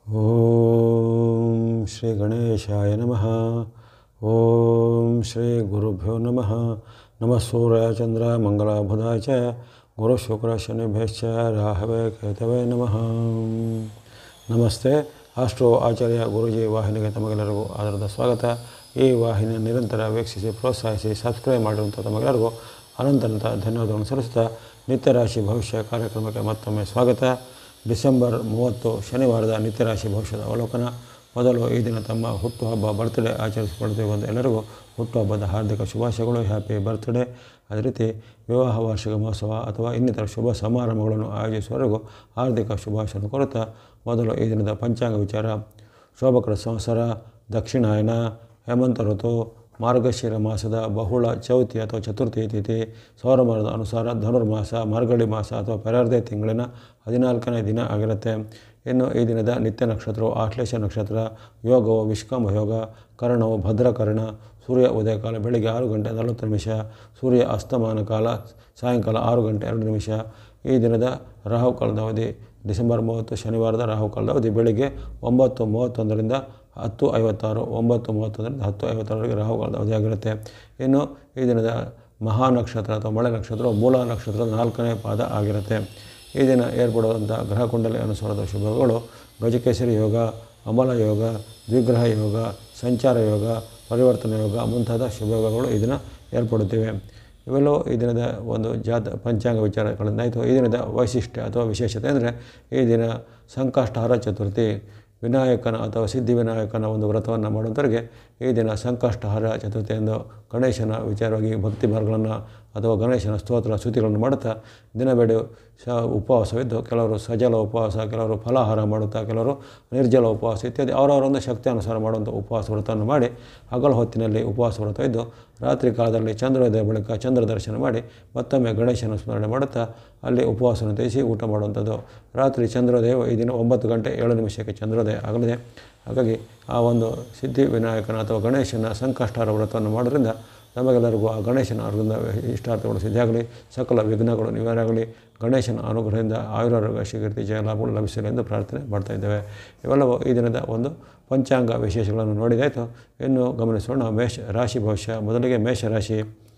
ಓಂ ಶ್ರೀ ಗಣೇಶಾಯ ನಮಃ ಓಂ ಶ್ರೀ ಗುರುಭ್ಯೋ ನಮಃ ನಮಃ ಸೂರ್ಯ ಚಂದ್ರ ಮಂಗಳ ಬುಧಾಯ ಚ ಗುರು ಶುಕ್ರ ಶನಿಭ್ಯಶ್ಚ ರಾಹವೇ ಕೇತವೇ ನಮಃ ನಮಸ್ತೆ ಅಷ್ಟು ಆಚಾರ್ಯ ಗುರುಜಿ ವಾಹಿನಿಗೆ ತಮಗೆಲ್ಲರಿಗೂ ಆಧಾರದ ಸ್ವಾಗತ ಈ ವಾಹಿನಿಯ ನಿರಂತರ ವೀಕ್ಷಿಸಿ ಪ್ರೋತ್ಸಾಹಿಸಿ ಸಬ್ಸ್ಕ್ರೈಬ್ ಮಾಡಿರುವಂಥ ತಮಗೆಲ್ಲರಿಗೂ ಅನಂತನಂತ ಧನ್ಯವಾದಗಳನ್ನು ಸಲ್ಲಿಸುತ್ತಾ ನಿತ್ಯ ರಾಶಿ ಭವಿಷ್ಯ ಕಾರ್ಯಕ್ರಮಕ್ಕೆ ಮತ್ತೊಮ್ಮೆ ಸ್ವಾಗತ ಡಿಸೆಂಬರ್ ಮೂವತ್ತು ಶನಿವಾರದ ನಿತ್ಯ ರಾಶಿ ಭವಿಷ್ಯದ ಅವಲೋಕನ ಮೊದಲು ಈ ದಿನ ತಮ್ಮ ಹುಟ್ಟುಹಬ್ಬ ಬರ್ತ್ಡೇ ಆಚರಿಸಿಕೊಳ್ಳುತ್ತಿರುವಂಥ ಎಲ್ಲರಿಗೂ ಹುಟ್ಟುಹಬ್ಬದ ಹಾರ್ದಿಕ ಶುಭಾಶಯಗಳು ಹ್ಯಾಪಿ ಬರ್ತ್ಡೇ ಅದೇ ರೀತಿ ವಿವಾಹ ವಾರ್ಷಿಕ ಮಹೋತ್ಸವ ಅಥವಾ ಇನ್ನಿತರ ಶುಭ ಸಮಾರಂಭಗಳನ್ನು ಆಯೋಜಿಸುವವರೆಗೂ ಹಾರ್ದಿಕ ಶುಭಾಶಯವನ್ನು ಕೋರುತ್ತಾ ಮೊದಲು ಈ ದಿನದ ಪಂಚಾಂಗ ವಿಚಾರ ಶೋಭಕರ ಸಂವತ್ಸರ ದಕ್ಷಿಣಾಯನ ಹೇಮಂತ ಋತು ಮಾರ್ಗಶಿರ ಮಾಸದ ಬಹುಳ ಚೌತಿ ಅಥವಾ ಚತುರ್ಥಿ ತಿಥಿ ಸೌರಮಾನದ ಅನುಸಾರ ಧನುರ್ಮಾಸ ಮಾರ್ಗಳಿ ಮಾಸ ಅಥವಾ ಪರಾರ್ಧೆ ತಿಂಗಳಿನ ಹದಿನಾಲ್ಕನೇ ದಿನ ಆಗಿರುತ್ತೆ ಇನ್ನು ಈ ದಿನದ ನಿತ್ಯ ನಕ್ಷತ್ರವು ಆಶ್ಲೇಷ ನಕ್ಷತ್ರ ಯೋಗವು ವಿಷ್ಕಂಭ ಯೋಗ ಕರ್ಣವು ಭದ್ರಕರ್ಣ ಸೂರ್ಯ ಉದಯಕಾಲ ಬೆಳಿಗ್ಗೆ ಆರು ಗಂಟೆ ನಲವತ್ತು ನಿಮಿಷ ಸೂರ್ಯ ಅಸ್ತಮಾನ ಕಾಲ ಸಾಯಂಕಾಲ ಆರು ಗಂಟೆ ಎರಡು ನಿಮಿಷ ಈ ದಿನದ ರಾಹುಕಾಲದ ಅವಧಿ ಡಿಸೆಂಬರ್ ಮೂವತ್ತು ಶನಿವಾರದ ರಾಹುಕಾಲದ ಅವಧಿ ಬೆಳಿಗ್ಗೆ ಒಂಬತ್ತು ಮೂವತ್ತೊಂದರಿಂದ ಹತ್ತು ಐವತ್ತಾರು ಒಂಬತ್ತು ಮೂವತ್ತೊಂದರಿಂದ ಹತ್ತು ಐವತ್ತಾರವರೆಗೆ ರಾಹುಕಾಲದ ಅವಧಿಯಾಗಿರುತ್ತೆ ಇನ್ನು ಈ ದಿನದ ಮಹಾ ನಕ್ಷತ್ರ ಅಥವಾ ಮಳೆ ನಕ್ಷತ್ರವು ಮೂಲ ನಕ್ಷತ್ರದ ನಾಲ್ಕನೇ ಪಾದ ಆಗಿರುತ್ತೆ ಈ ದಿನ ಏರ್ಪಡುವಂಥ ಗ್ರಹ ಕುಂಡಲಿ ಅನುಸಾರದ ಶುಭಗಳು ಗಜಕೇಸರಿ ಯೋಗ ಅಮಲ ಯೋಗ ದ್ವಿಗ್ರಹ ಯೋಗ ಸಂಚಾರ ಯೋಗ ಪರಿವರ್ತನೆ ಯೋಗ ಮುಂತಾದ ಶುಭಯೋಗಗಳು ಈ ದಿನ ಏರ್ಪಡುತ್ತಿವೆ ಇವೆಲ್ಲವೂ ಈ ದಿನದ ಒಂದು ಜಾತ ಪಂಚಾಂಗ ವಿಚಾರಗಳಿಂದಾಯಿತು ಈ ದಿನದ ವೈಶಿಷ್ಟ್ಯ ಅಥವಾ ವಿಶೇಷತೆ ಅಂದರೆ ಈ ದಿನ ಸಂಕಷ್ಟಹಾರ ಚತುರ್ಥಿ ವಿನಾಯಕನ ಅಥವಾ ಸಿದ್ಧಿವಿನಾಯಕನ ಒಂದು ವ್ರತವನ್ನು ಮಾಡುವಂಥವ್ರಿಗೆ ಈ ದಿನ ಸಂಕಷ್ಟಹಾರ ಚತುರ್ಥಿ ಎಂದು ಗಣೇಶನ ವಿಚಾರವಾಗಿ ಭಕ್ತಿ ಮಾರ್ಗಗಳನ್ನು ಅಥವಾ ಗಣೇಶನ ಸ್ತೋತ್ರ ಸ್ತುತಿಗಳನ್ನು ಮಾಡುತ್ತಾ ದಿನಬೇಡಿ ಸ ಉಪವಾಸವಿದ್ದು ಕೆಲವರು ಸಜಲ ಉಪವಾಸ ಕೆಲವರು ಫಲಾಹಾರ ಮಾಡುತ್ತಾ ಕೆಲವರು ನಿರ್ಜಲ ಉಪವಾಸ ಇತ್ಯಾದಿ ಅವರವರೊಂದು ಶಕ್ತಿಯಾನುಸಾರ ಮಾಡುವಂಥ ಉಪವಾಸ ವ್ರತವನ್ನು ಮಾಡಿ ಹಗಲ ಹೊತ್ತಿನಲ್ಲಿ ಉಪವಾಸ ವ್ರತ ಇದ್ದು ರಾತ್ರಿ ಕಾಲದಲ್ಲಿ ಚಂದ್ರೋದಯ ಬಳಿಕ ಚಂದ್ರ ದರ್ಶನ ಮಾಡಿ ಮತ್ತೊಮ್ಮೆ ಗಣೇಶನ ಸ್ಮರಣೆ ಮಾಡುತ್ತಾ ಅಲ್ಲಿ ಉಪವಾಸವನ್ನು ತ್ಯಜಿಸಿ ಊಟ ಮಾಡುವಂಥದ್ದು ರಾತ್ರಿ ಚಂದ್ರೋದಯವು ಈ ದಿನ ಒಂಬತ್ತು ಗಂಟೆ ಏಳು ನಿಮಿಷಕ್ಕೆ ಚಂದ್ರೋದಯ ಆಗಲಿದೆ ಹಾಗಾಗಿ ಆ ಒಂದು ಸಿದ್ಧಿ ವಿನಾಯಕನ ಅಥವಾ ಗಣೇಶನ ಸಂಕಷ್ಟಹಾರ ವ್ರತವನ್ನು ಮಾಡೋದ್ರಿಂದ ನಮಗೆಲ್ಲರಿಗೂ ಆ ಗಣೇಶನ ಅನುಗ್ರಹದಿಂದ ಇಷ್ಟಾರ್ಥಗಳು ಸಿದ್ಧಿಯಾಗಲಿ ಸಕಲ ವಿಘ್ನಗಳು ನಿವಾರಣೆ ಆಗಲಿ ಗಣೇಶನ ಅನುಗ್ರಹದಿಂದ ಆಯುರಾರೋಗ್ಯ ಶೀಘ್ರತೆ ಜಯಲಾಭಗಳು ಲಭಿಸಲಿ ಎಂದು ಪ್ರಾರ್ಥನೆ ಮಾಡ್ತಾ ಇದ್ದೇವೆ ಇವೆಲ್ಲವೂ ಈ ದಿನದ ಒಂದು ಪಂಚಾಂಗ ವಿಶೇಷಗಳನ್ನು ನೋಡಿದಾಯಿತು ಇನ್ನು ಗಮನಿಸೋಣ ಮೇಷ ರಾಶಿ ಭವಿಷ್ಯ ಮೊದಲಿಗೆ ಮೇಷರಾಶಿ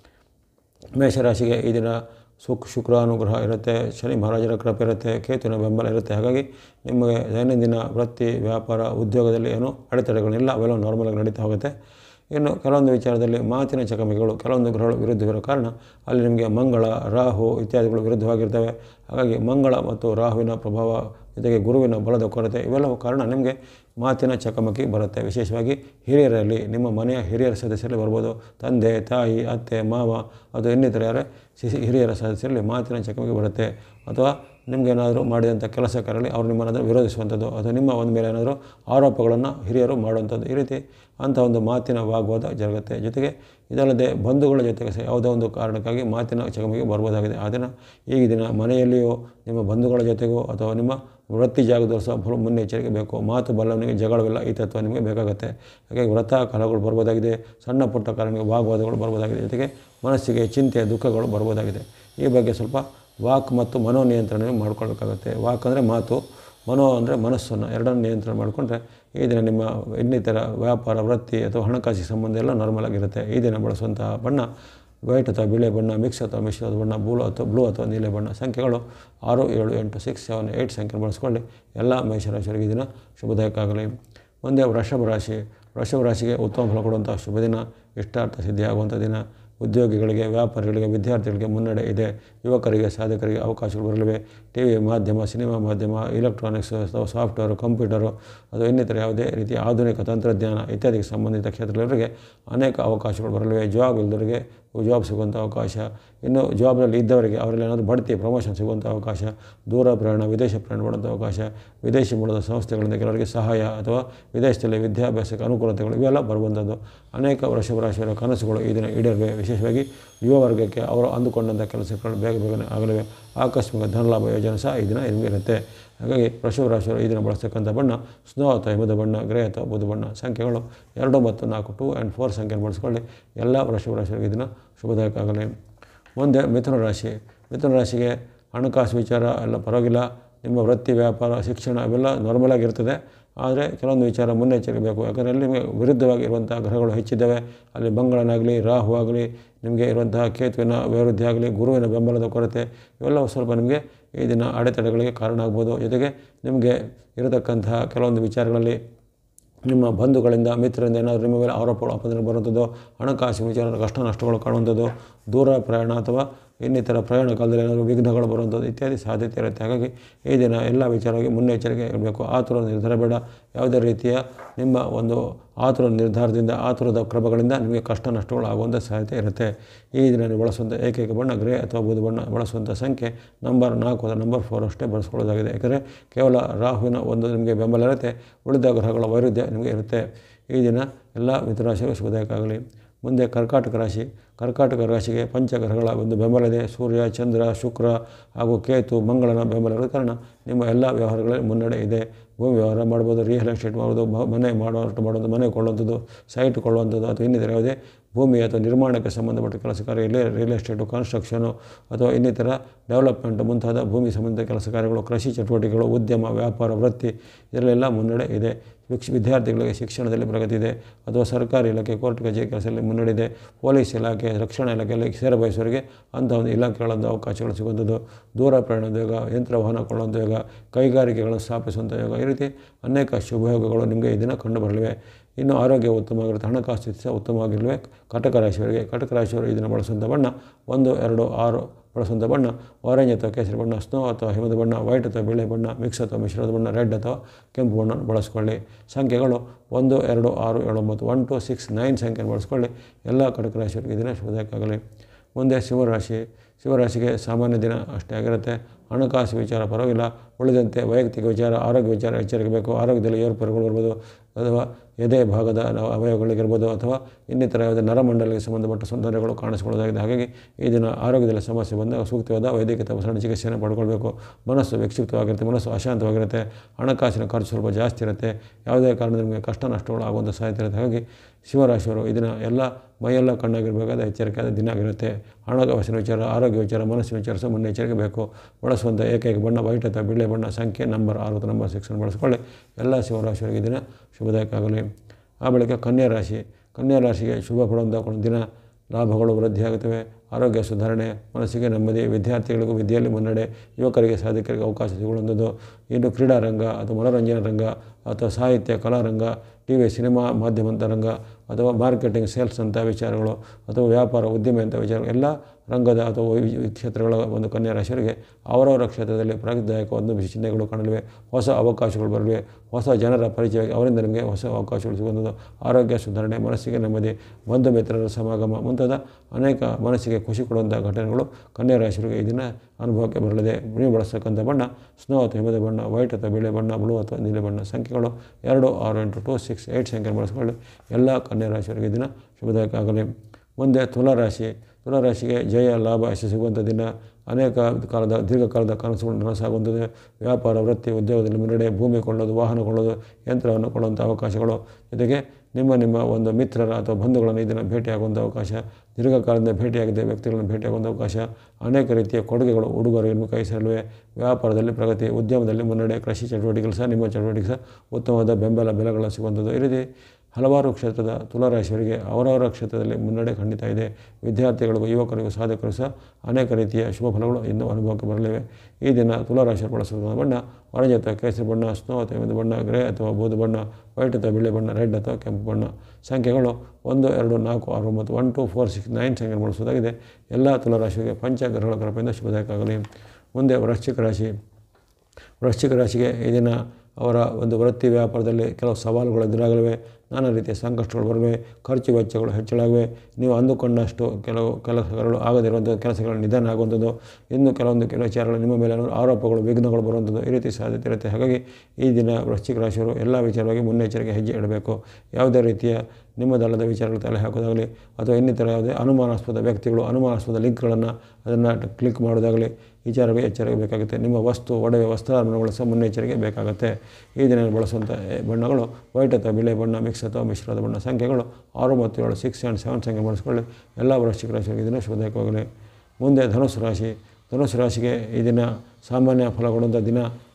ಮೇಷರಾಶಿಗೆ ಈ ದಿನ ಸುಖ ಶುಕ್ರಾನುಗ್ರಹ ಇರುತ್ತೆ ಶನಿ ಮಹಾರಾಜರ ಕೃಪೆ ಇರುತ್ತೆ ಕೇತುವಿನ ಬೆಂಬಲ ಇರುತ್ತೆ ಹಾಗಾಗಿ ನಿಮಗೆ ದೈನಂದಿನ ವೃತ್ತಿ ವ್ಯಾಪಾರ ಉದ್ಯೋಗದಲ್ಲಿ ಏನೂ ಅಡೆತಡೆಗಳಿಲ್ಲ ಅವೆಲ್ಲ ನಾರ್ಮಲಾಗಿ ನಡೀತಾ ಹೋಗುತ್ತೆ ಇನ್ನು ಕೆಲವೊಂದು ವಿಚಾರದಲ್ಲಿ ಮಾತಿನ ಚಕಮಕಿಗಳು ಕೆಲವೊಂದು ಗ್ರಹಗಳು ವಿರುದ್ಧವಿರೋ ಕಾರಣ ಅಲ್ಲಿ ನಿಮಗೆ ಮಂಗಳ ರಾಹು ಇತ್ಯಾದಿಗಳು ವಿರುದ್ಧವಾಗಿರ್ತವೆ ಹಾಗಾಗಿ ಮಂಗಳ ಮತ್ತು ರಾಹುವಿನ ಪ್ರಭಾವ ಜೊತೆಗೆ ಗುರುವಿನ ಬಲದ ಕೊರತೆ ಇವೆಲ್ಲವೂ ಕಾರಣ ನಿಮಗೆ ಮಾತಿನ ಚಕಮಕಿ ಬರುತ್ತೆ ವಿಶೇಷವಾಗಿ ಹಿರಿಯರಲ್ಲಿ ನಿಮ್ಮ ಮನೆಯ ಹಿರಿಯರ ಸದಸ್ಯರಲ್ಲಿ ಬರ್ಬೋದು ತಂದೆ ತಾಯಿ ಅತ್ತೆ ಮಾವ ಅದು ಇನ್ನಿತರ ಯಾರೇ ಸಿಸಿ ಹಿರಿಯರ ಸದಸ್ಯರಲ್ಲಿ ಮಾತಿನ ಚಕಮಕಿ ಬರುತ್ತೆ ಅಥವಾ ನಿಮಗೇನಾದರೂ ಮಾಡಿದಂಥ ಕೆಲಸ ಕಾರ್ಯಗಳಲ್ಲಿ ಅವ್ರು ನಿಮ್ಮನ್ನಾದರೂ ವಿರೋಧಿಸುವಂಥದ್ದು ಅಥವಾ ನಿಮ್ಮ ಒಂದು ಮೇಲೆ ಏನಾದರೂ ಆರೋಪಗಳನ್ನು ಹಿರಿಯರು ಮಾಡುವಂಥದ್ದು ಈ ರೀತಿ ಅಂಥ ಒಂದು ಮಾತಿನ ವಾಗ್ವಾದ ಜರುಗುತ್ತೆ ಜೊತೆಗೆ ಇದಲ್ಲದೆ ಬಂಧುಗಳ ಜೊತೆಗೆ ಸಹ ಯಾವುದೋ ಒಂದು ಕಾರಣಕ್ಕಾಗಿ ಮಾತಿನ ಚಕಮಕಿ ಬರ್ಬೋದಾಗಿದೆ ಆ ದಿನ ಈ ದಿನ ಮನೆಯಲ್ಲಿಯೋ ನಿಮ್ಮ ಬಂಧುಗಳ ಜೊತೆಗೋ ಅಥವಾ ನಿಮ್ಮ ವೃತ್ತಿ ಜಾಗದಲ್ಲೂ ಸಹ ಬಹಳ ಮುನ್ನೆಚ್ಚರಿಕೆ ಬೇಕು ಮಾತು ಬಲ್ಲವನಿಗೆ ಜಗಳವಿಲ್ಲ ಈ ತತ್ವ ನಿಮಗೆ ಬೇಕಾಗುತ್ತೆ ಹಾಗಾಗಿ ವ್ರತ ಕಲಹಗಳು ಬರ್ಬೋದಾಗಿದೆ ಸಣ್ಣ ಪುಟ್ಟ ಕಾರಣಕ್ಕೆ ವಾಗ್ವಾದಗಳು ಬರ್ಬೋದಾಗಿದೆ ಜೊತೆಗೆ ಮನಸ್ಸಿಗೆ ಚಿಂತೆ ದುಃಖಗಳು ಬರ್ಬೋದಾಗಿದೆ ಈ ಬಗ್ಗೆ ಸ್ವಲ್ಪ ವಾಕ್ ಮತ್ತು ಮನೋ ನಿಯಂತ್ರಣ ಮಾಡ್ಕೊಳ್ಬೇಕಾಗುತ್ತೆ ವಾಕ್ ಅಂದರೆ ಮಾತು ಮನೋ ಅಂದರೆ ಮನಸ್ಸನ್ನು ಎರಡನ್ನು ನಿಯಂತ್ರಣ ಮಾಡಿಕೊಂಡ್ರೆ ಈ ದಿನ ನಿಮ್ಮ ಇನ್ನಿತರ ವ್ಯಾಪಾರ ವೃತ್ತಿ ಅಥವಾ ಹಣಕಾಸಿಗೆ ಸಂಬಂಧ ಎಲ್ಲ ನಾರ್ಮಲ್ ಆಗಿರುತ್ತೆ ಈ ದಿನ ಬಳಸುವಂತಹ ಬಣ್ಣ ವೈಟ್ ಅಥವಾ ಬಿಳೆ ಬಣ್ಣ ಮಿಕ್ಸ್ ಅಥವಾ ಮಿಶ್ರದ ಬಣ್ಣ ಬ್ಲೂ ಅಥವಾ ಬ್ಲೂ ಅಥವಾ ನೀಲೆ ಬಣ್ಣ ಸಂಖ್ಯೆಗಳು ಆರು ಏಳು ಎಂಟು ಸಿಕ್ಸ್ ಸೆವೆನ್ ಏಯ್ಟ್ ಸಂಖ್ಯೆ ಬಳಸ್ಕೊಳ್ಳಿ ಎಲ್ಲ ಮೇಷರಾಶಿಯವರಿಗೆ ಈ ದಿನ ಶುಭದಾಯಕ ಆಗಲಿ ಮುಂದೆ ವೃಷಭ ರಾಶಿ ವೃಷಭ ರಾಶಿಗೆ ಉತ್ತಮ ಫಲ ಕೊಡುವಂಥ ಶುಭ ದಿನ ಇಷ್ಟಾರ್ಥ ಸಿದ್ಧಿಯಾಗುವಂಥ ದಿನ ಉದ್ಯೋಗಿಗಳಿಗೆ ವ್ಯಾಪಾರಿಗಳಿಗೆ ವಿದ್ಯಾರ್ಥಿಗಳಿಗೆ ಮುನ್ನಡೆ ಇದೆ ಯುವಕರಿಗೆ ಸಾಧಕರಿಗೆ ಅವಕಾಶಗಳು ಬರಲಿವೆ ಟಿ ವಿ ಮಾಧ್ಯಮ ಸಿನಿಮಾ ಮಾಧ್ಯಮ ಇಲೆಕ್ಟ್ರಾನಿಕ್ಸ್ ಅಥವಾ ಸಾಫ್ಟ್ವೇರು ಕಂಪ್ಯೂಟರು ಅದು ಇನ್ನಿತರ ಯಾವುದೇ ರೀತಿಯ ಆಧುನಿಕ ತಂತ್ರಜ್ಞಾನ ಇತ್ಯಾದಿಗೆ ಸಂಬಂಧಿತ ಕ್ಷೇತ್ರಗಳಿಗೆ ಅನೇಕ ಅವಕಾಶಗಳು ಬರಲಿವೆ ಜಾಬ್ ಇಲ್ಲದವರಿಗೆ ಜಾಬ್ ಸಿಗುವಂಥ ಅವಕಾಶ ಇನ್ನು ಜಾಬ್ನಲ್ಲಿ ಇದ್ದವರಿಗೆ ಅವರಲ್ಲಿ ಏನಾದರೂ ಬಡ್ತಿ ಪ್ರಮೋಷನ್ ಸಿಗುವಂಥ ಅವಕಾಶ ದೂರ ಪ್ರಯಾಣ ವಿದೇಶ ಪ್ರಯಾಣ ಮಾಡುವಂಥ ಅವಕಾಶ ವಿದೇಶಿ ಮೂಲದ ಸಂಸ್ಥೆಗಳಿಂದ ಕೆಲವರಿಗೆ ಸಹಾಯ ಅಥವಾ ವಿದೇಶದಲ್ಲಿ ವಿದ್ಯಾಭ್ಯಾಸಕ್ಕೆ ಅನುಕೂಲತೆಗಳು ಇವೆಲ್ಲ ಬರುವಂಥದ್ದು ಅನೇಕ ವೃಷಭ ರಾಶಿಯವರ ಕನಸುಗಳು ಈ ದಿನ ಈಡೇರಿವೆ ವಿಶೇಷವಾಗಿ ಯುವ ವರ್ಗಕ್ಕೆ ಅವರು ಅಂದುಕೊಂಡಂಥ ಕೆಲಸಗಳು ಬೇಗ ಬೇಗನೆ ಆಗಲಿವೆ ಆಕಸ್ಮಿಕ ಧನಲಾಭ ಯೋಜನೆ ಸಹ ಈ ದಿನ ನಿಮಗೆ ಇರುತ್ತೆ ಹಾಗಾಗಿ ವೃಷಭ ರಾಶಿಯವರು ಈ ದಿನ ಬಳಸ್ತಕ್ಕಂಥ ಬಣ್ಣ ಸ್ನೋ ಅಥವಾ ಹಿಮದ ಬಣ್ಣ ಗ್ರೇ ಅಥವಾ ಬುಧ ಬಣ್ಣ ಸಂಖ್ಯೆಗಳು ಎರಡು ಮತ್ತು ನಾಲ್ಕು ಟೂ ಆ್ಯಂಡ್ ಫೋರ್ ಸಂಖ್ಯೆಯನ್ನು ಬಳಸ್ಕೊಳ್ಳಿ ಎಲ್ಲ ವೃಷಭ ರಾಶಿಯವರಿಗೆ ಈ ದಿನ ಶುಭದಾಯಕ ಆಗಲಿ ಮುಂದೆ ಮಿಥುನ ರಾಶಿ ಮಿಥುನ ರಾಶಿಗೆ ಹಣಕಾಸು ವಿಚಾರ ಎಲ್ಲ ಪರವಾಗಿಲ್ಲ ನಿಮ್ಮ ವೃತ್ತಿ ವ್ಯಾಪಾರ ಶಿಕ್ಷಣ ಅವೆಲ್ಲ ನಾರ್ಮಲ್ ಆಗಿರ್ತದೆ ಆದರೆ ಕೆಲವೊಂದು ವಿಚಾರ ಮುನ್ನೆಚ್ಚರಿಕೆ ಬೇಕು ಯಾಕಂದರೆ ಅಲ್ಲಿ ನಿಮಗೆ ವಿರುದ್ಧವಾಗಿರುವಂಥ ಗ್ರಹಗಳು ಹೆಚ್ಚಿದ್ದಾವೆ ಅಲ್ಲಿ ಮಂಗಳನಾಗಲಿ ರಾಹು ಆಗಲಿ ನಿಮಗೆ ಇರುವಂತಹ ಕೇತುವಿನ ವೈರುಧ್ಯ ಆಗಲಿ ಗುರುವಿನ ಬೆಂಬಲದ ಕೊರತೆ ಇವೆಲ್ಲವೂ ಸ್ವಲ್ಪ ನಿಮಗೆ ಈ ದಿನ ಅಡೆತಡೆಗಳಿಗೆ ಕಾರಣ ಆಗ್ಬೋದು ಜೊತೆಗೆ ನಿಮಗೆ ಇರತಕ್ಕಂತಹ ಕೆಲವೊಂದು ವಿಚಾರಗಳಲ್ಲಿ ನಿಮ್ಮ ಬಂಧುಗಳಿಂದ ಮಿತ್ರರಿಂದ ಏನಾದರೂ ನಿಮ್ಮ ಮೇಲೆ ಆರೋಪಗಳು ಅಪರಾಧ ಬರುವಂಥದ್ದು ಹಣಕಾಸು ವಿಚಾರ ಕಷ್ಟ ನಷ್ಟಗಳು ಕಾಣುವಂಥದ್ದು ದೂರ ಪ್ರಯಾಣ ಅಥವಾ ಇನ್ನಿತರ ಪ್ರಯಾಣ ಕಾಲದಲ್ಲಿ ಏನಾದರೂ ವಿಘ್ನಗಳು ಬರುವಂಥದ್ದು ಇತ್ಯಾದಿ ಸಾಧ್ಯತೆ ಇರುತ್ತೆ ಹಾಗಾಗಿ ಈ ದಿನ ಎಲ್ಲ ವಿಚಾರವಾಗಿ ಮುನ್ನೆಚ್ಚರಿಕೆ ಇರಬೇಕು ಆತುರ ನಿರ್ಧಾರ ಬೇಡ ಯಾವುದೇ ರೀತಿಯ ನಿಮ್ಮ ಒಂದು ಆತುರ ನಿರ್ಧಾರದಿಂದ ಆತುರದ ಕ್ರಮಗಳಿಂದ ನಿಮಗೆ ಕಷ್ಟ ನಷ್ಟಗಳು ಆಗುವಂಥ ಸಾಧ್ಯತೆ ಇರುತ್ತೆ ಈ ದಿನ ನೀವು ಬಳಸುವಂಥ ಏಕೈಕ ಬಣ್ಣ ಗ್ರೇ ಅಥವಾ ಬೂದು ಬಣ್ಣ ಬಳಸುವಂಥ ಸಂಖ್ಯೆ ನಂಬರ್ ನಾಲ್ಕು ಅಥವಾ ನಂಬರ್ ಫೋರ್ ಅಷ್ಟೇ ಬಳಸ್ಕೊಳ್ಳೋದಾಗಿದೆ ಯಾಕಂದರೆ ಕೇವಲ ರಾಹುವಿನ ಒಂದು ನಿಮಗೆ ಬೆಂಬಲ ಇರುತ್ತೆ ಉಳಿದ ಗ್ರಹಗಳ ವೈರುಧ್ಯ ನಿಮಗೆ ಇರುತ್ತೆ ಈ ದಿನ ಎಲ್ಲ ಮಿಥುರಾಶಿಗಳು ಶುಭದಾಯಕ ಆಗಲಿ ಮುಂದೆ ಕರ್ಕಾಟಕ ರಾಶಿ ಕರ್ಕಾಟಕ ರಾಶಿಗೆ ಪಂಚಗ್ರಹಗಳ ಒಂದು ಬೆಂಬಲ ಇದೆ ಸೂರ್ಯ ಚಂದ್ರ ಶುಕ್ರ ಹಾಗೂ ಕೇತು ಮಂಗಳನ ಬೆಂಬಲ ಇರೋದ ಕಾರಣ ನಿಮ್ಮ ಎಲ್ಲ ವ್ಯವಹಾರಗಳಲ್ಲಿ ಮುನ್ನಡೆ ಇದೆ ಭೂಮಿ ವ್ಯವಹಾರ ಮಾಡ್ಬೋದು ರಿಯಲ್ ಎಸ್ಟೇಟ್ ಮಾಡೋದು ಬ- ಮನೆ ಮಾರಾಟ ಮಾಡೋದು ಮನೆ ಕೊಳ್ಳುವಂಥದ್ದು ಸೈಟ್ ಕೊಳ್ಳುವಂಥದ್ದು ಅಥವಾ ಇನ್ನಿತರ ಯಾವುದೇ ಭೂಮಿ ಅಥವಾ ನಿರ್ಮಾಣಕ್ಕೆ ಸಂಬಂಧಪಟ್ಟ ಕೆಲಸ ಕಾರ್ಯ ರಿಯಲ್ ರಿಯಲ್ ಎಸ್ಟೇಟು ಕನ್ಸ್ಟ್ರಕ್ಷನು ಅಥವಾ ಇನ್ನಿತರ ಡೆವಲಪ್ಮೆಂಟ್ ಮುಂತಾದ ಭೂಮಿ ಸಂಬಂಧಿತ ಕೆಲಸ ಕಾರ್ಯಗಳು ಕೃಷಿ ಚಟುವಟಿಕೆಗಳು ಉದ್ಯಮ ವ್ಯಾಪಾರ ವೃತ್ತಿ ಇದರಲ್ಲೆಲ್ಲ ಮುನ್ನಡೆ ಇದೆ ವಿಕ್ಷ ವಿದ್ಯಾರ್ಥಿಗಳಿಗೆ ಶಿಕ್ಷಣದಲ್ಲಿ ಪ್ರಗತಿ ಇದೆ ಅಥವಾ ಸರ್ಕಾರಿ ಇಲಾಖೆ ಕೋರ್ಟ್ ಕಚೇರಿ ಕೆಲಸದಲ್ಲಿ ಮುನ್ನಡೆಯಿದೆ ಪೊಲೀಸ್ ಇಲಾಖೆ ರಕ್ಷಣಾ ಇಲಾಖೆಯಲ್ಲಿ ಸೇರ ಬಯಸುವವರಿಗೆ ಅಂಥ ಒಂದು ಇಲಾಖೆಗಳಂಥ ಅವಕಾಶಗಳು ಸಿಗುವಂಥದ್ದು ದೂರ ಪ್ರಯಾಣದ ಯೋಗ ಯಂತ್ರ ವಾಹನ ಕೊಳ್ಳುವಂಥ ಯೋಗ ಕೈಗಾರಿಕೆಗಳನ್ನು ಸ್ಥಾಪಿಸುವಂಥ ಯೋಗ ಈ ರೀತಿ ಅನೇಕ ಶುಭಯೋಗಗಳು ನಿಮಗೆ ಈ ದಿನ ಕಂಡು ಬರಲಿವೆ ಇನ್ನು ಆರೋಗ್ಯ ಉತ್ತಮವಾಗಿರುತ್ತೆ ಹಣಕಾಸು ಸ್ಥಿತಿ ಸಹ ಉತ್ತಮವಾಗಿರಲಿವೆ ಕಟಕ ರಾಶಿಯವರಿಗೆ ಕಟಕ ರಾಶಿಯವರು ಈ ದಿನ ಬಳಸುವಂಥ ಬಣ್ಣ ಒಂದು ಎರಡು ಆರು ಬಳಸುವಂಥ ಬಣ್ಣ ಆರೆಂಜ್ ಅಥವಾ ಕೇಸರಿ ಬಣ್ಣ ಸ್ನೋ ಅಥವಾ ಹಿಮದ ಬಣ್ಣ ವೈಟ್ ಅಥವಾ ಬಿಳಿ ಬಣ್ಣ ಮಿಕ್ಸ್ ಅಥವಾ ಮಿಶ್ರದ ಬಣ್ಣ ರೆಡ್ ಅಥವಾ ಕೆಂಪು ಬಣ್ಣ ಬಳಸ್ಕೊಳ್ಳಿ ಸಂಖ್ಯೆಗಳು ಒಂದು ಎರಡು ಆರು ಏಳು ಒಂಬತ್ತು ಒನ್ ಟು ಸಿಕ್ಸ್ ನೈನ್ ಸಂಖ್ಯೆಯನ್ನು ಬಳಸ್ಕೊಳ್ಳಿ ಎಲ್ಲ ಕಟಕ ರಾಶಿಯವರಿಗೆ ದಿನ ಶುಭದಾಯಕಾಗಲಿ ಮುಂದೆ ಶಿವರಾಶಿ ಶಿವರಾಶಿಗೆ ಸಾಮಾನ್ಯ ದಿನ ಅಷ್ಟೇ ಆಗಿರುತ್ತೆ ಹಣಕಾಸು ವಿಚಾರ ಪರವಾಗಿಲ್ಲ ಉಳಿದಂತೆ ವೈಯಕ್ತಿಕ ವಿಚಾರ ಆರೋಗ್ಯ ವಿಚಾರ ಎಚ್ಚರಿಕೆ ಬೇಕು ಆರೋಗ್ಯದಲ್ಲಿ ಏರ್ಪೇರುಗಳು ಬರ್ಬೋದು ಅಥವಾ ಎದೆ ಭಾಗದ ನ- ಅವಯವಗಳಿಗಿರ್ಬೋದು ಅಥವಾ ಇನ್ನಿತರ ಯಾವುದೇ ನರಮಂಡಲಕ್ಕೆ ಸಂಬಂಧಪಟ್ಟ ತೊಂದರೆಗಳು ಕಾಣಿಸಿಕೊಳ್ಳೋದಾಗಿದೆ ಹಾಗಾಗಿ ಈ ದಿನ ಆರೋಗ್ಯದಲ್ಲಿ ಸಮಸ್ಯೆ ಬಂದಾಗ ಸೂಕ್ತವಾದ ವೈದ್ಯಕೀಯ ತಪಾಸಣೆ ಚಿಕಿತ್ಸೆಯನ್ನು ಪಡ್ಕೊಳ್ಬೇಕು ಮನಸ್ಸು ವಿಕ್ಷಿಪ್ತವಾಗಿರುತ್ತೆ ಮನಸ್ಸು ಅಶಾಂತವಾಗಿರುತ್ತೆ ಹಣಕಾಸಿನ ಖರ್ಚು ಸ್ವಲ್ಪ ಜಾಸ್ತಿ ಇರುತ್ತೆ ಯಾವುದೇ ಕಾರಣದಿಂದ ನಿಮಗೆ ಕಷ್ಟ ನಷ್ಟಗಳು ಆಗುವಂಥ ಸಾಧ್ಯತೆ ಇರುತ್ತೆ ಹಾಗಾಗಿ ಶಿವರಾಶಿಯವರು ಇದನ್ನು ಎಲ್ಲ ಮೈಯೆಲ್ಲ ಕಣ್ಣಾಗಿರಬೇಕಾದ ಎಚ್ಚರಿಕೆಯಾದ ದಿನ ಆಗಿರುತ್ತೆ ಹಣಕಾಸಿನ ವಿಚಾರ ಆರೋಗ್ಯ ವಿಚಾರ ಮನಸ್ಸಿನ ವಿಚಾರ ಸಹ ಮುನ್ನೆಚ್ಚರಿಕೆ ಬೇಕು ಬಳಸುವಂಥ ಏಕೈಕ ಬಣ್ಣ ವೈಟ್ ಅಥವಾ ಬಿಳಿ ಬಣ್ಣ ಸಂಖ್ಯೆ ನಂಬರ್ ಆರು ಅಥವಾ ನಂಬರ್ ಸಿಕ್ಸನ್ನು ಬಳಸ್ಕೊಳ್ಳಿ ಎಲ್ಲ ಶಿವರಾಶಿಯವರಿಗೆ ದಿನ ಶುಭದಾಯಕ ಆಗಲಿ ಆ ಬಳಿಕ ಕನ್ಯಾ ರಾಶಿ ಕನ್ಯಾ ರಾಶಿಗೆ ಶುಭ ಪಡುವಂಥ ಒಂದು ದಿನ ಲಾಭಗಳು ವೃದ್ಧಿಯಾಗುತ್ತವೆ ಆರೋಗ್ಯ ಸುಧಾರಣೆ ಮನಸ್ಸಿಗೆ ನೆಮ್ಮದಿ ವಿದ್ಯಾರ್ಥಿಗಳಿಗೂ ವಿದ್ಯೆಯಲ್ಲಿ ಮುನ್ನಡೆ ಯುವಕರಿಗೆ ಸಾಧಕರಿಗೆ ಅವಕಾಶ ಸಿಗುವಂಥದ್ದು ಇನ್ನು ಕ್ರೀಡಾ ರಂಗ ಅಥವಾ ಮನೋರಂಜನಾ ರಂಗ ಅಥವಾ ಸಾಹಿತ್ಯ ಕಲಾರಂಗ ಟಿ ವಿ ಸಿನಿಮಾ ಮಾಧ್ಯಮಂತ ರಂಗ ಅಥವಾ ಮಾರ್ಕೆಟಿಂಗ್ ಸೇಲ್ಸ್ ಅಂಥ ವಿಚಾರಗಳು ಅಥವಾ ವ್ಯಾಪಾರ ಉದ್ಯಮ ಅಂಥ ವಿಚಾರ ಎಲ್ಲ ರಂಗದ ಅಥವಾ ವಿ- ವಿ- ಕ್ಷೇತ್ರಗಳ ಒಂದು ಕನ್ಯಾ ರಾಶಿಯವರಿಗೆ ಅವರವರ ಕ್ಷೇತ್ರದಲ್ಲಿ ಪ್ರಗತಿದಾಯಕ ಒಂದು ಚಿಹ್ನೆಗಳು ಕಾಣಲಿವೆ ಹೊಸ ಅವಕಾಶಗಳು ಬರಲಿವೆ ಹೊಸ ಜನರ ಪರಿಚಯ ಅವರಿಂದ ನಿಮಗೆ ಹೊಸ ಅವಕಾಶಗಳು ಸಿಗುವಂಥದ್ದು ಆರೋಗ್ಯ ಸುಧಾರಣೆ ಮನಸ್ಸಿಗೆ ನೆಮ್ಮದಿ ಬಂಧು ಮಿತ್ರರ ಸಮಾಗಮ ಮುಂತಾದ ಅನೇಕ ಮನಸ್ಸಿಗೆ ಖುಷಿ ಕೊಡುವಂಥ ಘಟನೆಗಳು ಕನ್ಯಾ ರಾಶಿಯವರಿಗೆ ಈ ದಿನ ಅನುಭವಕ್ಕೆ ಬರಲಿದೆ ನೀವು ಬಳಸ್ತಕ್ಕಂಥ ಬಣ್ಣ ಸ್ನೋ ಅಥವಾ ಹಿಮದ ಬಣ್ಣ ವೈಟ್ ಅಥವಾ ಬಿಳಿ ಬಣ್ಣ ಬ್ಲೂ ಅಥವಾ ನೀಲಿ ಬಣ್ಣ ಸಂಖ್ಯೆಗಳು ಎರಡು ಆರು ಎಂಟು ಟು ಸಿಕ್ಸ್ ಏಯ್ಟ್ ಸಂಖ್ಯೆ ಬಳಸಿಕೊಳ್ಳಿ ಎಲ್ಲ ಕನ್ಯಾ ರಾಶಿಯವರಿಗೆ ಈ ದಿನ ಶುಭದಾಯಕ ಆಗಲಿ ಮುಂದೆ ತುಲಾರಾಶಿ ತುಲಾರಾಶಿಗೆ ಜಯ ಲಾಭ ಯಶಸ್ಸು ಸಿಗುವಂಥ ದಿನ ಅನೇಕ ಕಾಲದ ದೀರ್ಘಕಾಲದ ಕನಸುಗಳು ನನಸಾಗುವಂಥದ್ದು ವ್ಯಾಪಾರ ವೃತ್ತಿ ಉದ್ಯೋಗದಲ್ಲಿ ಮುನ್ನಡೆ ಭೂಮಿ ಕೊಳ್ಳೋದು ವಾಹನ ಕೊಳ್ಳೋದು ಯಂತ್ರವನ್ನು ಕೊಳ್ಳುವಂಥ ಅವಕಾಶಗಳು ಜೊತೆಗೆ ನಿಮ್ಮ ನಿಮ್ಮ ಒಂದು ಮಿತ್ರರ ಅಥವಾ ಬಂಧುಗಳನ್ನು ಇದನ್ನು ಭೇಟಿಯಾಗುವಂಥ ಅವಕಾಶ ದೀರ್ಘಕಾಲದಿಂದ ಭೇಟಿಯಾಗಿದ್ದ ವ್ಯಕ್ತಿಗಳನ್ನು ಭೇಟಿಯಾಗುವಂಥ ಅವಕಾಶ ಅನೇಕ ರೀತಿಯ ಕೊಡುಗೆಗಳು ಉಡುಗೊರೆಯನ್ನು ಕೈ ಸೇರಲಿವೆ ವ್ಯಾಪಾರದಲ್ಲಿ ಪ್ರಗತಿ ಉದ್ಯಮದಲ್ಲಿ ಮುನ್ನಡೆ ಕೃಷಿ ಚಟುವಟಿಕೆಗಳು ಸಹ ನಿಮ್ಮ ಚಟುವಟಿಕೆ ಸಹ ಉತ್ತಮವಾದ ಬೆಂಬಲ ಬೆಲೆಗಳು ಸಿಗುವಂಥದ್ದು ಈ ರೀತಿ ಹಲವಾರು ಕ್ಷೇತ್ರದ ತುಲಾರಾಶಿಯವರಿಗೆ ಅವರವರ ಕ್ಷೇತ್ರದಲ್ಲಿ ಮುನ್ನಡೆ ಖಂಡಿತ ಇದೆ ವಿದ್ಯಾರ್ಥಿಗಳಿಗೂ ಯುವಕರಿಗೂ ಸಾಧಕರಿಗೂ ಸಹ ಅನೇಕ ರೀತಿಯ ಶುಭ ಫಲಗಳು ಇನ್ನೂ ಅನುಭವಕ್ಕೆ ಬರಲಿವೆ ಈ ದಿನ ತುಲಾರಾಶಿಯವರು ಬಳಸುವ ಬಣ್ಣ ಆರೆಂಜ್ ಅಥವಾ ಕೇಸರಿ ಬಣ್ಣ ಸ್ನೋ ಅಥವಾ ಹಿಮದ ಬಣ್ಣ ಗ್ರೇ ಅಥವಾ ಬೂದು ಬಣ್ಣ ವೈಟ್ ಅಥವಾ ಬಿಳಿ ಬಣ್ಣ ರೆಡ್ ಅಥವಾ ಕೆಂಪು ಬಣ್ಣ ಸಂಖ್ಯೆಗಳು ಒಂದು ಎರಡು ನಾಲ್ಕು ಆರು ಒಂಬತ್ತು one two four six nine ಸಂಖ್ಯೆ ಬಳಸುವುದಾಗಿದೆ ಎಲ್ಲ ತುಲಾರಾಶಿಗೆ ಪಂಚಗ್ರಹಗಳ ಕೃಪೆಯಿಂದ ಶುಭದಾಯಕ ಆಗಲಿ ಮುಂದೆ ವೃಶ್ಚಿಕ ರಾಶಿ ವೃಶ್ಚಿಕ ರಾಶಿಗೆ ಈ ದಿನ ಅವರ ಒಂದು ವೃತ್ತಿ ವ್ಯಾಪಾರದಲ್ಲಿ ಕೆಲವು ಸವಾಲುಗಳು ಎದುರಾಗಲಿವೆ ನಾನಾ ರೀತಿಯ ಸಂಕಷ್ಟಗಳು ಬರಲಿವೆ ಖರ್ಚು ವೆಚ್ಚಗಳು ಹೆಚ್ಚಳಾಗಿವೆ ನೀವು ಅಂದುಕೊಂಡಷ್ಟು ಕೆಲವು ಕೆಲಸಗಳು ಆಗದಿರುವಂಥ ಕೆಲಸಗಳು ನಿಧಾನ ಆಗುವಂಥದ್ದು ಇನ್ನು ಕೆಲವೊಂದು ಕೆಲವು ವಿಚಾರಗಳು ನಿಮ್ಮ ಮೇಲೆ ಏನಾದ್ರು ಆರೋಪಗಳು ವಿಘ್ನಗಳು ಬರುವಂಥದ್ದು ಈ ರೀತಿ ಸಾಧ್ಯತೆ ಇರುತ್ತೆ ಹಾಗಾಗಿ ಈ ದಿನ ವೃಶ್ಚಿಕ ರಾಶಿಯವರು ಎಲ್ಲ ವಿಚಾರವಾಗಿ ಮುನ್ನೆಚ್ಚರಿಕೆ ಹೆಜ್ಜೆ ಇಡಬೇಕು ಯಾವುದೇ ರೀತಿಯ ನಿಮ್ಮದಲ್ಲದ ವಿಚಾರಗಳು ತಲೆ ಹಾಕೋದಾಗಲಿ ಅಥವಾ ಇನ್ನಿತರ ಯಾವುದೇ ಅನುಮಾನಾಸ್ಪದ ವ್ಯಕ್ತಿಗಳು ಅನುಮಾನಾಸ್ಪದ ಲಿಂಕ್ಗಳನ್ನು ಅದನ್ನು ಕ್ಲಿಕ್ ಮಾಡೋದಾಗಲಿ ವಿಚಾರವಾಗಿ ಎಚ್ಚರಿಕೆ ಬೇಕಾಗುತ್ತೆ ನಿಮ್ಮ ವಸ್ತು ಒಡವೆ ವಸ್ತ್ರಾಭರಣಗಳು ಸಹ ಮುನ್ನೆಚ್ಚರಿಕೆ ಬೇಕಾಗುತ್ತೆ ಈ ದಿನ ಬಳಸುವಂಥ ಬಣ್ಣಗಳು ವೈಟ್ ಅಥವಾ ಬಿಳಿ ಬಣ್ಣ ಮಿಕ್ಸ್ ಅಥವಾ ಮಿಶ್ರದ ಬಣ್ಣ ಸಂಖ್ಯೆಗಳು ಆರು ಮತ್ತು ಏಳು ಸಿಕ್ಸ್ ಆ್ಯಂಡ್ ಸೆವೆನ್ ಸಂಖ್ಯೆ ಬಳಸ್ಕೊಳ್ಳಿ ಎಲ್ಲ ವೃಶ್ಚಿಕ ರಾಶಿಯವರಿಗೆ ದಿನ ಶುಭದಾಯಕವಾಗಲಿ ಮುಂದೆ ಧನುಸು ರಾಶಿ ಧನುಸು ರಾಶಿಗೆ ಈ ದಿನ ಸಾಮಾನ್ಯ ಫಲ ಕೊಡುವಂಥ ದಿನ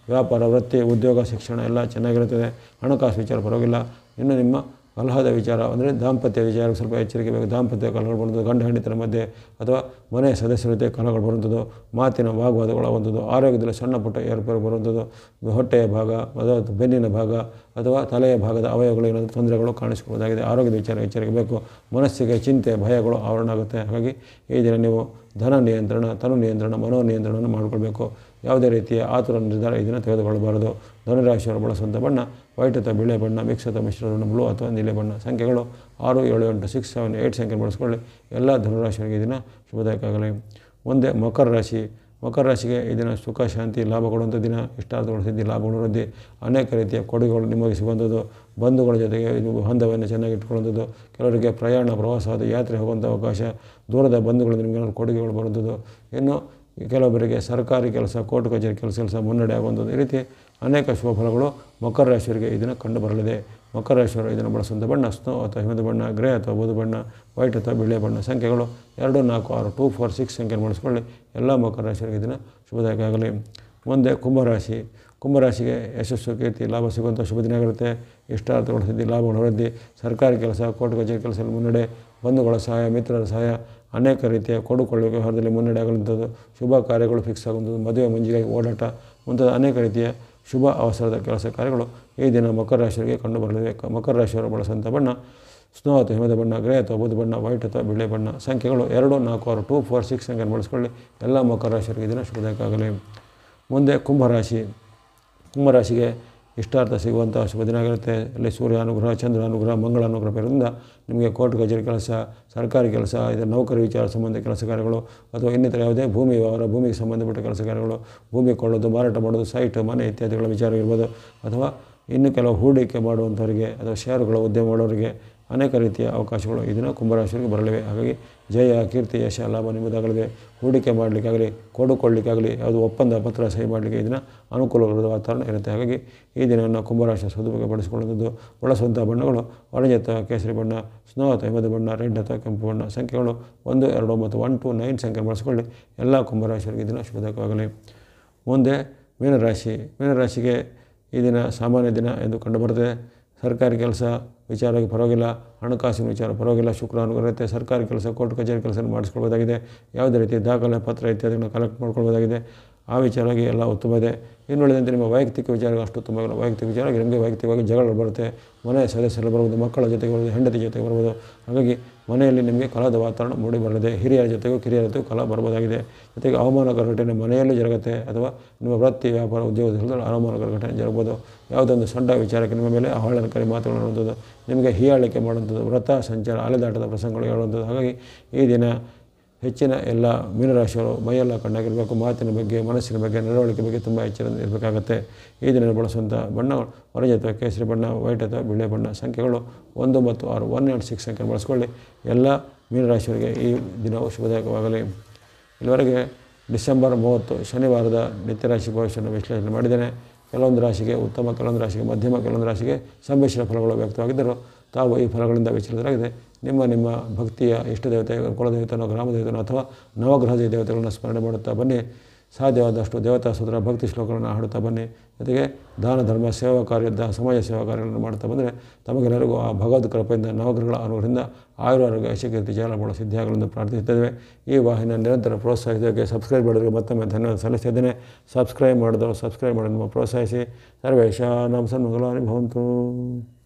ವ್ಯಾಪಾರ ವೃತ್ತಿ ಉದ್ಯೋಗ ಶಿಕ್ಷಣ ಎಲ್ಲ ಚೆನ್ನಾಗಿರುತ್ತದೆ ಹಣಕಾಸು ವಿಚಾರ ಪರವಾಗಿಲ್ಲ ಇನ್ನು ನಿಮ್ಮ ಕಲಹದ ವಿಚಾರ ಅಂದರೆ ದಾಂಪತ್ಯ ವಿಚಾರ ಸ್ವಲ್ಪ ಎಚ್ಚರಿಕೆ ಬೇಕು ದಾಂಪತ್ಯ ಕಲಹಗಳು ಬರುವಂಥದ್ದು ಗಂಡ ಹೆಂಡತಿರ ಮಧ್ಯೆ ಅಥವಾ ಮನೆಯ ಸದಸ್ಯರ ಜೊತೆ ಕಲಹಗಳು ಬರುವಂಥದ್ದು ಮಾತಿನ ವಾಗ್ವಾದಗಳಾಗುವಂಥದ್ದು ಆರೋಗ್ಯದಲ್ಲಿ ಸಣ್ಣ ಪುಟ್ಟ ಏರ್ಪೇರು ಬರುವಂಥದ್ದು ಹೊಟ್ಟೆಯ ಭಾಗ ಅಥವಾ ಬೆನ್ನಿನ ಭಾಗ ಅಥವಾ ತಲೆಯ ಭಾಗದ ಅವಯವಗಳು ಏನಾದರೂ ತೊಂದರೆಗಳು ಕಾಣಿಸ್ಕೊಳ್ಳೋದಾಗಿದೆ ಆರೋಗ್ಯದ ವಿಚಾರ ಎಚ್ಚರಿಕೆ ಬೇಕು ಮನಸ್ಸಿಗೆ ಚಿಂತೆ ಭಯಗಳು ಆವರಣ ಆಗುತ್ತೆ ಹಾಗಾಗಿ ಈ ದಿನ ನೀವು ಧನ ನಿಯಂತ್ರಣ ತನು ನಿಯಂತ್ರಣ ಮನೋ ನಿಯಂತ್ರಣವನ್ನು ಮಾಡಿಕೊಳ್ಬೇಕು ಯಾವುದೇ ರೀತಿಯ ಆತುರ ನಿರ್ಧಾರ ಈ ದಿನ ತೆಗೆದುಕೊಳ್ಳಬಾರದು ಧನುರಾಶಿಯವರು ಬಳಸುವಂಥ ಬಣ್ಣ ವೈಟ್ ಅಥವಾ ಬಿಳೆ ಬಣ್ಣ ಮಿಕ್ಸ್ ಅಥವಾ ಮಿಶ್ರ ಬಣ್ಣ ಬ್ಲೂ ಅಥವಾ ನೀಲಿ ಬಣ್ಣ ಸಂಖ್ಯೆಗಳು ಆರು ಏಳು ಎಂಟು ಸಿಕ್ಸ್ ಸೆವೆನ್ ಏಯ್ಟ್ ಸಂಖ್ಯೆ ಬಳಸ್ಕೊಳ್ಳಿ ಎಲ್ಲ ಧನುರಾಶಿಯವರಿಗೆ ಈ ದಿನ ಶುಭದಾಯಕವಾಗಲಿ ಮುಂದೆ ಮಕರ ರಾಶಿ ಮಕರ ರಾಶಿಗೆ ಈ ದಿನ ಸುಖ ಶಾಂತಿ ಲಾಭ ಕೊಡುವಂಥ ದಿನ ಇಷ್ಟಾರ್ಥಗಳು ಸಿದ್ಧಿ ಲಾಭಗಳು ವೃದ್ಧಿ ಅನೇಕ ರೀತಿಯ ಕೊಡುಗೆಗಳು ನಿಮಗೆ ಸಿಗುವಂಥದ್ದು ಬಂಧುಗಳ ಜೊತೆಗೆ ನೀವು ಬಾಂಧವ್ಯವನ್ನು ಚೆನ್ನಾಗಿ ಇಟ್ಕೊಳ್ಳುವಂಥದ್ದು ಕೆಲವರಿಗೆ ಪ್ರಯಾಣ ಪ್ರವಾಸ ಅದು ಯಾತ್ರೆ ಹೋಗುವಂಥ ಅವಕಾಶ ದೂರದ ಬಂಧುಗಳಿಂದ ನಿಮಗೆ ಏನಾದ್ರು ಕೊಡುಗೆಗಳು ಬರುವಂಥದ್ದು ಇನ್ನು ಕೆಲವೊಬ್ಬರಿಗೆ ಸರ್ಕಾರಿ ಕೆಲಸ ಕೋರ್ಟ್ ಕಚೇರಿ ಕೆಲಸ ಕೆಲಸ ಮುನ್ನಡೆ ಆಗುವಂಥದ್ದು ಈ ರೀತಿ ಅನೇಕ ಶುಭ ಫಲಗಳು ಮಕರ ರಾಶಿಯವರಿಗೆ ಈ ದಿನ ಕಂಡು ಬರಲಿದೆ ಮಕರ ರಾಶಿಯವರು ಇದನ್ನು ಬಳಸುವಂಥ ಬಣ್ಣ ಸ್ನೋ ಅಥವಾ ಹಿಮದ ಬಣ್ಣ ಗ್ರೇ ಅಥವಾ ಬೂದು ಬಣ್ಣ ವೈಟ್ ಅಥವಾ ಬಿಳೆ ಬಣ್ಣ ಸಂಖ್ಯೆಗಳು ಎರಡು ನಾಲ್ಕು ಆರು ಟೂ ಫೋರ್ ಸಿಕ್ಸ್ ಸಂಖ್ಯೆ ಬಳಸ್ಕೊಳ್ಳಿ ಎಲ್ಲ ಮಕರ ರಾಶಿಯವರಿಗೆ ಇದನ್ನು ಶುಭದಾಯಕ ಆಗಲಿ ಮುಂದೆ ಕುಂಭರಾಶಿ ಕುಂಭರಾಶಿಗೆ ಯಶಸ್ಸು ಕೀರ್ತಿ ಲಾಭ ಸಿಗುವಂಥ ಶುಭ ದಿನ ಆಗಿರುತ್ತೆ ಇಷ್ಟಾರ್ಥಗಳು ಸಿದ್ಧಿ ಲಾಭಗಳು ವೃದ್ಧಿ ಸರ್ಕಾರಿ ಕೆಲಸ ಕೋರ್ಟ್ ಕಚೇರಿ ಕೆಲಸದಲ್ಲಿ ಮುನ್ನಡೆ ಬಂಧುಗಳ ಸಹಾಯ ಮಿತ್ರರ ಸಹಾಯ ಅನೇಕ ರೀತಿಯ ಕೊಡುಕೊಳ್ಳುವಿಕೆ ವ್ಯವಹಾರದಲ್ಲಿ ಮುನ್ನಡೆ ಆಗುವಂಥದ್ದು ಶುಭ ಕಾರ್ಯಗಳು ಫಿಕ್ಸ್ ಆಗುವಂಥದ್ದು ಮದುವೆ ಮುಂಜಿಗಾಗಿ ಓಡಾಟ ಮುಂತಾದ ಅನೇಕ ರೀತಿಯ ಶುಭ ಅವಸರದ ಕೆಲಸ ಕಾರ್ಯಗಳು ಈ ದಿನ ಮಕರ ರಾಶಿಯವರಿಗೆ ಕಂಡು ಬರಲಿವೆ ಕ- ಮಕರ ರಾಶಿಯವರು ಬಳಸುವಂಥ ಬಣ್ಣ ಸ್ನೋ ಅಥವಾ ಹಿಮದ ಬಣ್ಣ ಗ್ರೇ ಅಥವಾ ಬೂದು ಬಣ್ಣ ವೈಟ್ ಅಥವಾ ಬಿಳೆ ಬಣ್ಣ ಸಂಖ್ಯೆಗಳು ಎರಡು ನಾಲ್ಕು ಆರು ಟೂ ಫೋರ್ ಸಿಕ್ಸ್ ಸಂಖ್ಯೆಯನ್ನು ಬಳಸ್ಕೊಳ್ಳಿ ಎಲ್ಲ ಮಕರ ರಾಶಿಯವರಿಗೆ ಈ ದಿನ ಶುಭದಾಯಕ ಆಗಲಿ ಮುಂದೆ ಕುಂಭರಾಶಿ ಕುಂಭರಾಶಿಗೆ ಇಷ್ಟಾರ್ಥ ಸಿಗುವಂಥ ಶುಭ ದಿನ ಆಗಿರುತ್ತೆ ಅಲ್ಲಿ ಸೂರ್ಯ ಅನುಗ್ರಹ ಚಂದ್ರ ಅನುಗ್ರಹ ಮಂಗಳ ಅನುಗ್ರಹ ಇರೋದ್ರಿಂದ ನಿಮಗೆ ಕೋರ್ಟ್ ಕಚೇರಿ ಕೆಲಸ ಸರ್ಕಾರಿ ಕೆಲಸ ಇದು ನೌಕರಿ ವಿಚಾರ ಸಂಬಂಧ ಕೆಲಸ ಕಾರ್ಯಗಳು ಅಥವಾ ಇನ್ನಿತರ ಯಾವುದೇ ಭೂಮಿ ವ್ಯವಹಾರ ಭೂಮಿಗೆ ಸಂಬಂಧಪಟ್ಟ ಕೆಲಸ ಕಾರ್ಯಗಳು ಭೂಮಿ ಕೊಳ್ಳೋದು ಮಾರಾಟ ಮಾಡೋದು ಸೈಟ್ ಮನೆ ಇತ್ಯಾದಿಗಳ ವಿಚಾರ ಇರ್ಬೋದು ಅಥವಾ ಇನ್ನು ಕೆಲವು ಹೂಡಿಕೆ ಮಾಡುವಂಥವರಿಗೆ ಅಥವಾ ಷೇರುಗಳ ಉದ್ಯಮ ಮಾಡೋರಿಗೆ ಅನೇಕ ರೀತಿಯ ಅವಕಾಶಗಳು ಈ ದಿನ ಕುಂಭರಾಶಿಯವರಿಗೆ ಬರಲಿವೆ ಹಾಗಾಗಿ ಜಯ ಕೀರ್ತಿ ಯಶ ಲಾಭ ನಿಮ್ಮದಾಗಲಿದೆ ಹೂಡಿಕೆ ಮಾಡಲಿಕ್ಕಾಗಲಿ ಕೊಡುಕೊಳ್ಳಿಕ್ಕಾಗಲಿ ಯಾವುದು ಒಪ್ಪಂದ ಪತ್ರ ಸಹಿ ಮಾಡಲಿಕ್ಕೆ ಈ ದಿನ ಅನುಕೂಲವಾದ ವಾತಾವರಣ ಇರುತ್ತೆ ಹಾಗಾಗಿ ಈ ದಿನವನ್ನು ಕುಂಭರಾಶಿಯ ಸದುಪಯೋಗ ಪಡಿಸಿಕೊಳ್ಳುವಂಥದ್ದು ಬಳಸುವಂಥ ಬಣ್ಣಗಳು ಆರೆಂಜ್ ಅಥವಾ ಕೇಸರಿ ಬಣ್ಣ ಸ್ನೋ ಅಥವಾ ಹಿಮದ ಬಣ್ಣ ರೆಡ್ ಅಥವಾ ಕೆಂಪು ಬಣ್ಣ ಸಂಖ್ಯೆಗಳು ಒಂದು ಎರಡು ಮತ್ತು ಒನ್ ಟು ನೈನ್ ಸಂಖ್ಯೆ ಬಳಸಿಕೊಳ್ಳಿ ಎಲ್ಲ ಕುಂಭರಾಶಿಯವರಿಗೆ ಈ ದಿನ ಶುಭದಾಯಕವಾಗಲಿ ಮುಂದೆ ಮೀನರಾಶಿ ಮೀನರಾಶಿಗೆ ಈ ದಿನ ಸಾಮಾನ್ಯ ದಿನ ಎಂದು ಕಂಡುಬರುತ್ತದೆ ಸರ್ಕಾರಿ ಕೆಲಸ ವಿಚಾರವಾಗಿ ಪರವಾಗಿಲ್ಲ ಹಣಕಾಸಿನ ವಿಚಾರ ಪರವಾಗಿಲ್ಲ ಶುಕ್ರ ಅನುಗ್ರಹತೆ ಸರ್ಕಾರಿ ಕೆಲಸ ಕೋರ್ಟ್ ಕಚೇರಿ ಕೆಲಸ ಮಾಡಿಸ್ಕೊಳ್ಬೋದಾಗಿದೆ ಯಾವುದೇ ರೀತಿ ದಾಖಲೆ ಪತ್ರ ಇತ್ಯಾದಿಗಳನ್ನ ಕಲೆಕ್ಟ್ ಮಾಡ್ಕೊಳ್ಬೋದಾಗಿದೆ ಆ ವಿಚಾರವಾಗಿ ಎಲ್ಲ ಉತ್ತಮ ಇದೆ ಇನ್ನುಳಿದಂತೆ ನಿಮ್ಮ ವೈಯಕ್ತಿಕ ವಿಚಾರ ಅಷ್ಟು ಉತ್ತಮ ಆಗಿಲ್ಲ ವೈಯಕ್ತಿಕ ವಿಚಾರವಾಗಿ ನಿಮಗೆ ವೈಯಕ್ತಿಕವಾಗಿ ಜಗಳಗಳು ಬರುತ್ತೆ ಮನೆಯ ಸದಸ್ಯರು ಬರ್ಬೋದು ಮಕ್ಕಳ ಜೊತೆಗೆ ಬರ್ಬೋದು ಹೆಂಡತಿ ಜೊತೆಗೆ ಬರ್ಬೋದು ಹಾಗಾಗಿ ಮನೆಯಲ್ಲಿ ನಿಮಗೆ ಕಲಹದ ವಾತಾವರಣ ಮೂಡಿ ಬರಲಿದೆ ಹಿರಿಯರ ಜೊತೆಗೂ ಕಿರಿಯರ ಜೊತೆಗೂ ಕಲಹ ಬರ್ಬೋದಾಗಿದೆ ಜೊತೆಗೆ ಅವಮಾನಕರ ಘಟನೆ ಮನೆಯಲ್ಲೂ ಜರುಗುತ್ತೆ ಅಥವಾ ನಿಮ್ಮ ವೃತ್ತಿ ವ್ಯಾಪಾರ ಉದ್ಯೋಗದಲ್ಲಿ ಅವಮಾನಕರ ಘಟನೆ ಜರುಗ್ಬೋದು ಯಾವುದೊಂದು ಸಣ್ಣ ವಿಚಾರಕ್ಕೆ ನಿಮ್ಮ ಮೇಲೆ ಅವಹೇಳನಕಾರಿ ಮಾತುಗಳು ಆಡುವಂಥದ್ದು ನಿಮಗೆ ಹೀಯಾಳಿಕೆ ಮಾಡುವಂಥದ್ದು ವ್ರತ ಸಂಚಾರ ಅಲೆದಾಟದ ಪ್ರಸಂಗಗಳು ಹೇಳುವಂಥದ್ದು ಹಾಗಾಗಿ ಈ ದಿನ ಹೆಚ್ಚಿನ ಎಲ್ಲ ಮೀನರಾಶಿಯವರು ಮೈಯೆಲ್ಲ ಕಣ್ಣಾಗಿರಬೇಕು ಮಾತಿನ ಬಗ್ಗೆ ಮನಸ್ಸಿನ ಬಗ್ಗೆ ನಡವಳಿಕೆ ಬಗ್ಗೆ ತುಂಬ ಎಚ್ಚರ ಇರಬೇಕಾಗತ್ತೆ ಈ ದಿನ ಬಳಸುವಂಥ ಬಣ್ಣಗಳು ಆರೆಂಜ್ ಅಥವಾ ಕೇಸರಿ ಬಣ್ಣ ವೈಟ್ ಅಥವಾ ಬಿಳೆ ಬಣ್ಣ ಸಂಖ್ಯೆಗಳು ಒಂದು ಮತ್ತು ಆರು ಒನ್ ಆ್ಯಂಡ್ ಸಿಕ್ಸ್ ಸಂಖ್ಯೆ ಬಳಸ್ಕೊಳ್ಳಿ ಎಲ್ಲ ಮೀನರಾಶಿಯವರಿಗೆ ಈ ದಿನವು ಶುಭದಾಯಕವಾಗಲಿ ಇಲ್ಲಿವರೆಗೆ ಡಿಸೆಂಬರ್ ಮೂವತ್ತು ಶನಿವಾರದ ನಿತ್ಯರಾಶಿ ಭವಿಷ್ಯವನ್ನು ವಿಶ್ಲೇಷಣೆ ಮಾಡಿದ್ದೇನೆ ಕೆಲವೊಂದು ರಾಶಿಗೆ ಉತ್ತಮ ಕೆಲವೊಂದು ರಾಶಿಗೆ ಮಧ್ಯಮ ಕೆಲವೊಂದು ರಾಶಿಗೆ ಸಮ್ಮಿಶ್ರ ಫಲಗಳು ವ್ಯಕ್ತವಾಗಿದ್ದರೂ ತಾವು ಈ ಫಲಗಳಿಂದ ವಿಚಲಿತರಾಗಿದೆ ನಿಮ್ಮ ನಿಮ್ಮ ಭಕ್ತಿಯ ಇಷ್ಟ ದೇವತೆ ಕುಲದೇವತೆನೋ ಗ್ರಾಮ ದೇವತೆನೋ ಅಥವಾ ನವಗ್ರಹ ದೇವತೆಗಳನ್ನು ಸ್ಮರಣೆ ಮಾಡುತ್ತಾ ಬನ್ನಿ ಸಾಧ್ಯವಾದಷ್ಟು ದೇವತಾ ಸೂತ್ರ ಭಕ್ತಿ ಶ್ಲೋಕಗಳನ್ನು ಹಾಡುತ್ತಾ ಬನ್ನಿ ಜೊತೆಗೆ ದಾನ ಧರ್ಮ ಸೇವಾ ಕಾರ್ಯದ ಸಮಾಜ ಸೇವಾ ಕಾರ್ಯಗಳನ್ನು ಮಾಡ್ತಾ ಬಂದರೆ ತಮಗೆಲ್ಲರಿಗೂ ಆ ಭಗವದ್ ಕೃಪೆಯಿಂದ ನವಗ್ರಹಗಳ ಅನುಗ್ರಹದಿಂದ ಆಯುರಾರೋಗ್ಯ ಯಶಕೀರ್ತಿ ಜಾಲಗಳು ಸಿದ್ಧಿಯಾಗಲೆಂದು ಪ್ರಾರ್ಥಿಸುತ್ತಿದ್ದೇವೆ ಈ ವಾಹಿನಿಯ ನಿರಂತರ ಪ್ರೋತ್ಸಾಹಿಸೋದಕ್ಕೆ ಸಬ್ಸ್ಕ್ರೈಬ್ ಮಾಡೋರಿಗೆ ಮತ್ತೊಮ್ಮೆ ಧನ್ಯವಾದ ಸಲ್ಲಿಸ್ತಿದ್ದೇನೆ ಸಬ್ಸ್ಕ್ರೈಬ್ ಮಾಡಿದವರು ಸಬ್ಸ್ಕ್ರೈಬ್ ಮಾಡಿ ನಿಮ್ಮ ಪ್ರೋತ್ಸಾಹಿಸಿ ಸರ್ವೇಶ ನಮ್ಮ ಸನ್ಮಂಗಲಾನಿ ಭವಂತು